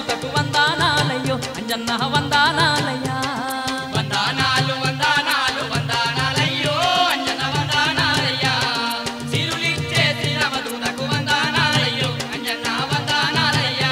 శ్రీరామదూతకు వందానాలయ్యో అంజన్న వందానాలయ్యా వందనాలు వందనాలు వందనాలయ్యో అంజన వందనాలయ్యా సిరులిచ్చే శ్రీరామదూతకు వందనాలయ్యో అంజన వందనాలయ్యా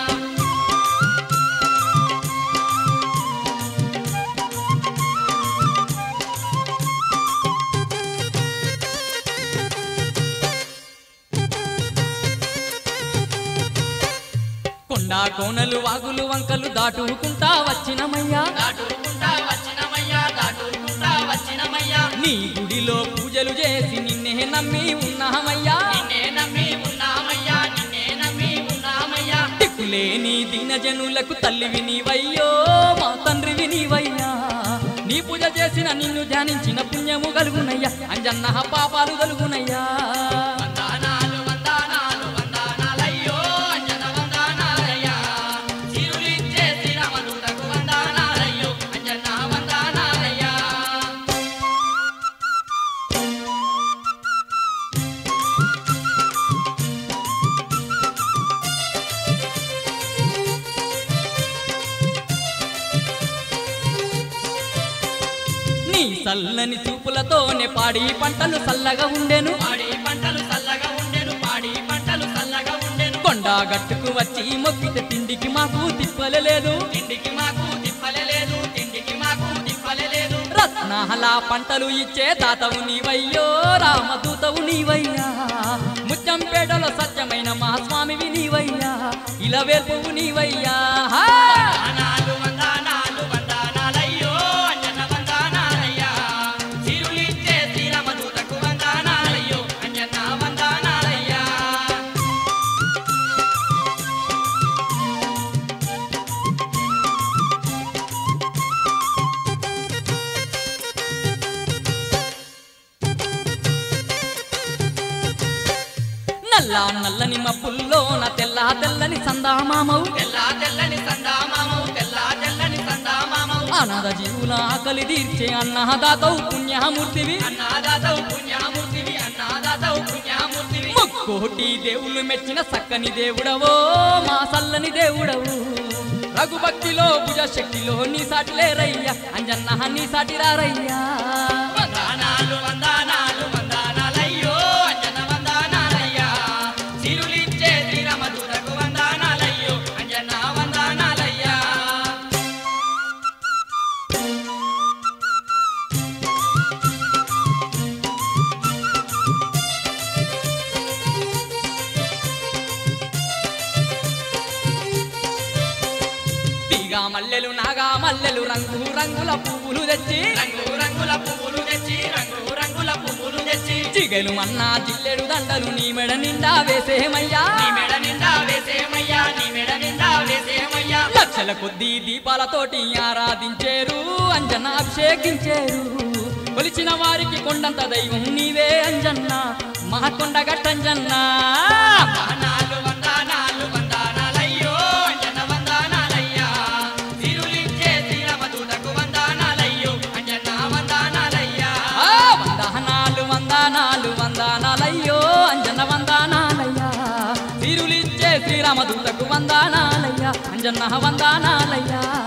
కొండా కోనలు వాగులు వంకలు దాటుకుంటా వచ్చినమయ్యా దాటుకుంటా వచ్చినమయ్యా దాటుకుంటా వచ్చినమయ్యా నీ గుడిలో పూజలు చేసి నిన్నే నమ్మి ఉన్నామయ్యా నిన్నే నమ్మి ఉన్నామయ్యా నిన్నే నమ్మి ఉన్నామయ్యా దిక్కులేని దీనజనులకు తల్లివి నీవయ్యో మా తండ్రివి నీవయ్యా నీ పూజ చేసిన నిన్ను ధ్యానించిన పుణ్యము కలుగునయ్యా అంజన్న పాపాలు కలుగునయ్యా వందనాలు వందనాలు వందనాలయ్యో అంజన వందనాలయ్యా సిరులిచ్చే శ్రీరామదూతకు వందనాలయ్యో అంజన వందనాలయ్యా నీ చల్లని చూపులతోనే పాడి పంటలు చల్లగా ఉండెను పాడి పంటలు చల్లగా ఉండెను పాడి పంటలు చల్లగా ఉండెను కొండా గట్టుకు వచ్చి మొక్కితే తిండికి మాకు తిప్పలేదు తిండికి మాకు తిప్పలేదు తిండికి మాకు తిప్పలేదు రత్నాల పంటలు ఇచ్చే తాతవు నీవయ్యో రామదూతవు నీవయ్యా ముత్యంపేటలో సత్యమైన మా స్వామివి నీవయ్యా ఇలా వేల్పువు నీవయ్యా హా! వందనాలు వందనాలు వందనాలయ్యో అంజన వందనాలయ్యా సిరులిచ్చే శ్రీరామదూతకు వందనాలయ్యో అంజన వందనాలయ్యా నల్ల నల్లని మబ్బుల్లోన తెల్ల తెల్లని సందామామవు తెల్ల తెల్లని సందామామవు తెల్ల తెల్లని సందామామవు అనాథ జీవుల ఆకలి తీర్చే అన్నదాతవు పుణ్యమూర్తివి అన్నాదాతవు పుణ్యామూర్తివి అన్నాదాతవు పుణ్యామూర్తివి ముక్కోటి దేవుళ్ళు మెచ్చిన సక్కని దేవుడవో మా సల్లని దేవుడవు రఘుభక్తిలో భుజ శక్తిలో నీ సాటి లేరయ్యా అంజన్న నీ సాటి రారయ్యా వందనాలు వందనాలు వందనాలయ్యో అంజన వందనాలయ్యా సిరులిచ్చే శ్రీరామదూతకు వందనాలయ్యో అంజన వందనాలయ్యా తీగా మల్లెలు నాగా మల్లెలు రంగు రంగుల పువ్వులు తెచ్చి రంగు రంగుల పువ్వులు తెచ్చి రంగు రంగుల పువ్వులు తెచ్చి చిగలు మన్నా జిల్లెడు దండలు నీ మెడ నిండా వేసేమయ్యా నీ మెడ నిండా వేసేమయ్యా నీ మెడ నిండా వేసేమయ్యా లక్షల కొద్దీ దీపాలతోటి ఆరాధించేరు అంజన అభిషేకించేరు కొలిచిన వారికి కొండంత దైవం నీవే అంజన్న మా కొండ గట్టంజన్న వందనాలు వందనాలు వందనాలయ్యో అంజన వందనాలయ్యా సిరులిచ్చే శ్రీరామదూతకు వందనాలయ్యో అంజన వందనాలయ్యా ఆ, వందనాలు వందనాలు వందనాలయ్యో అంజన వందనాలయ్యా తిరులిచ్చే శ్రీరామదూతకు వందనాలయ్యా అంజన్న వందనాలయ్యా